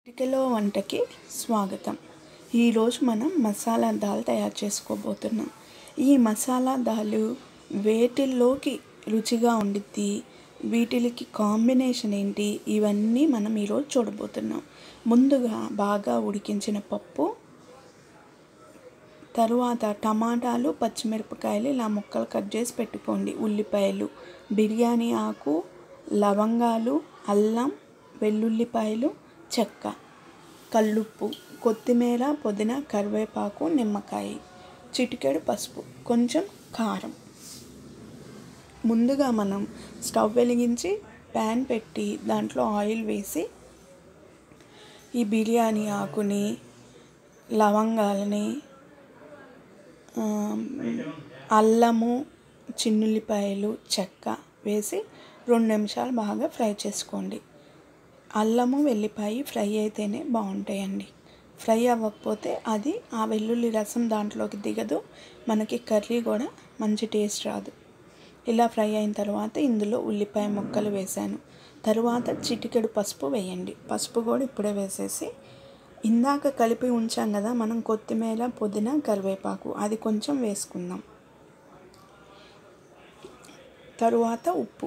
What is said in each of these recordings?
చిటికెలో వంటకి స్వాగతం ఈరోజు మనం మసాలా దాల్ తయారు చేసుకోబోతున్నాం ఈ మసాలా దాలు వేటిల్లోకి రుచిగా ఉండిద్ది వీటికి కాంబినేషన్ ఏంటి ఇవన్నీ మనం ఈరోజు చూడబోతున్నాం ముందుగా బాగా ఉడికించిన పప్పు తరువాత టమాటాలు పచ్చిమిరపకాయలు ఇలా ముక్కలు కట్ చేసి పెట్టుకోండి ఉల్లిపాయలు బిర్యానీ ఆకు లవంగాలు అల్లం వెల్లుల్లిపాయలు చెక్క కల్లుప్పు కొత్తిమీర పుదీనా కరివేపాకు నిమ్మకాయ చిటికెడు పసుపు కొంచెం కారం ముందుగా మనం స్టవ్ వెలిగించి ప్యాన్ పెట్టి దాంట్లో ఆయిల్ వేసి ఈ బిర్యానీ ఆకుని లవంగాలని ఆ, అల్లము చిన్నుల్లిపాయలు చెక్క వేసి రెండు నిమిషాలు బాగా ఫ్రై చేసుకోండి అల్లము వెల్లిపాయ ఫ్రై అయితేనే బాగుంటాయండి ఫ్రై అవ్వకపోతే అది ఆ వెల్లుల్లి రసం దాంట్లోకి దిగదు మనకి కర్రీ కూడా మంచి టేస్ట్ రాదు ఇలా ఫ్రై అయిన తర్వాత ఇందులో ఉల్లిపాయ ముక్కలు వేసాను తరువాత చిటికెడు పసుపు వేయండి పసుపు కూడా ఇప్పుడే వేసేసి ఇందాక కలిపి ఉంచాం కదా మనం కొత్తిమీర పుదీనా కరివేపాకు అది కొంచెం వేసుకుందాం తరువాత ఉప్పు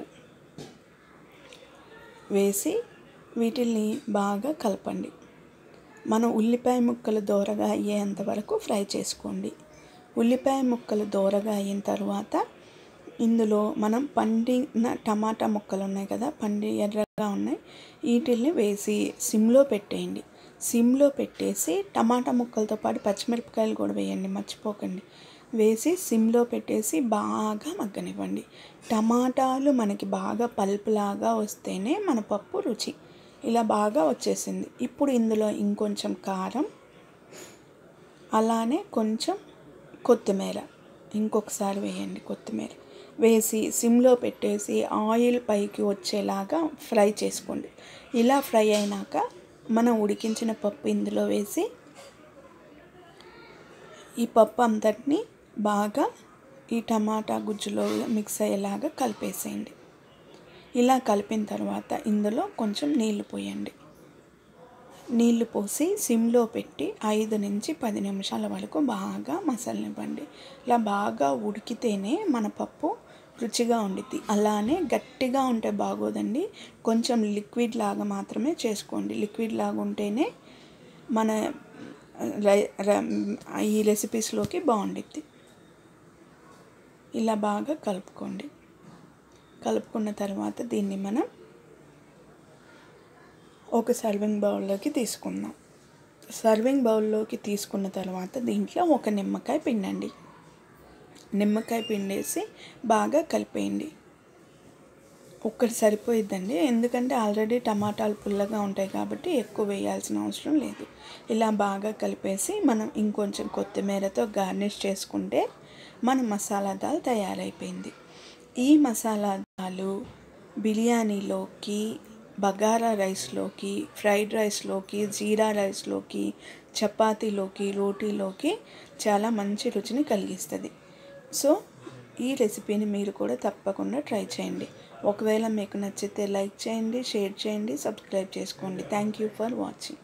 వేసి వీటిల్ని బాగా కలపండి మనం ఉల్లిపాయ ముక్కలు దోరగా అయ్యేంత వరకు ఫ్రై చేసుకోండి ఉల్లిపాయ ముక్కలు దోరగా అయిన తర్వాత ఇందులో మనం పండిన టమాటా ముక్కలు ఉన్నాయి కదా పండి ఎర్రగా ఉన్నాయి వీటిల్ని వేసి సిమ్లో పెట్టేయండి సిమ్లో పెట్టేసి టమాటా ముక్కలతో పాటు పచ్చిమిరపకాయలు కూడా వేయండి మర్చిపోకండి వేసి సిమ్లో పెట్టేసి బాగా మగ్గనివ్వండి టమాటాలు మనకి బాగా పల్పులాగా వస్తేనే మన పప్పు రుచి ఇలా బాగా వచ్చేసింది ఇప్పుడు ఇందులో ఇంకొంచెం కారం అలానే కొంచెం కొత్తిమీర ఇంకొకసారి వేయండి కొత్తిమీర వేసి సిమ్లో పెట్టేసి ఆయిల్ పైకి వచ్చేలాగా ఫ్రై చేసుకోండి ఇలా ఫ్రై అయినాక మనం ఉడికించిన పప్పు ఇందులో వేసి ఈ పప్పు అంతటిని బాగా ఈ టమాటా గుజ్జులో మిక్స్ అయ్యేలాగా కలిపేసేయండి ఇలా కలిపిన తర్వాత ఇందులో కొంచెం నీళ్లు పోయండి నీళ్లు పోసి సిమ్లో పెట్టి ఐదు నుంచి పది నిమిషాల వరకు బాగా మసలనివ్వండి ఇలా బాగా ఉడికితేనే మన పప్పు రుచిగా ఉండిద్ది అలానే గట్టిగా ఉంటే బాగోదండి కొంచెం లిక్విడ్ లాగా మాత్రమే చేసుకోండి లిక్విడ్ లాగా ఉంటేనే మన రై- ర- ఈ రెసిపీస్లోకి బాగుండిద్ది ఇలా బాగా కలుపుకోండి కలుపుకున్న తర్వాత దీన్ని మనం ఒక సర్వింగ్ బౌల్లోకి తీసుకుందాం సర్వింగ్ బౌల్లోకి తీసుకున్న తర్వాత దీంట్లో ఒక నిమ్మకాయ పిండండి నిమ్మకాయ పిండేసి బాగా కలిపేయండి ఒక్కటి సరిపోయిద్దండి ఎందుకంటే ఆల్రెడీ టమాటాలు పుల్లగా ఉంటాయి కాబట్టి ఎక్కువ వేయాల్సిన అవసరం లేదు ఇలా బాగా కలిపేసి మనం ఇంకొంచెం కొత్తిమీరతో గార్నిష్ చేసుకుంటే మన మసాలా దాల్ తయారైపోయింది ఈ మసాలా దాలు బిర్యానీలోకి బగారా రైస్లోకి ఫ్రైడ్ రైస్లోకి జీరా రైస్లోకి చపాతీలోకి రోటీలోకి చాలా మంచి రుచిని కలిగిస్తుంది సో ఈ రెసిపీని మీరు కూడా తప్పకుండా ట్రై చేయండి ఒకవేళ మీకు నచ్చితే లైక్ చేయండి షేర్ చేయండి సబ్స్క్రైబ్ చేసుకోండి థ్యాంక్ యూ ఫర్ వాచింగ్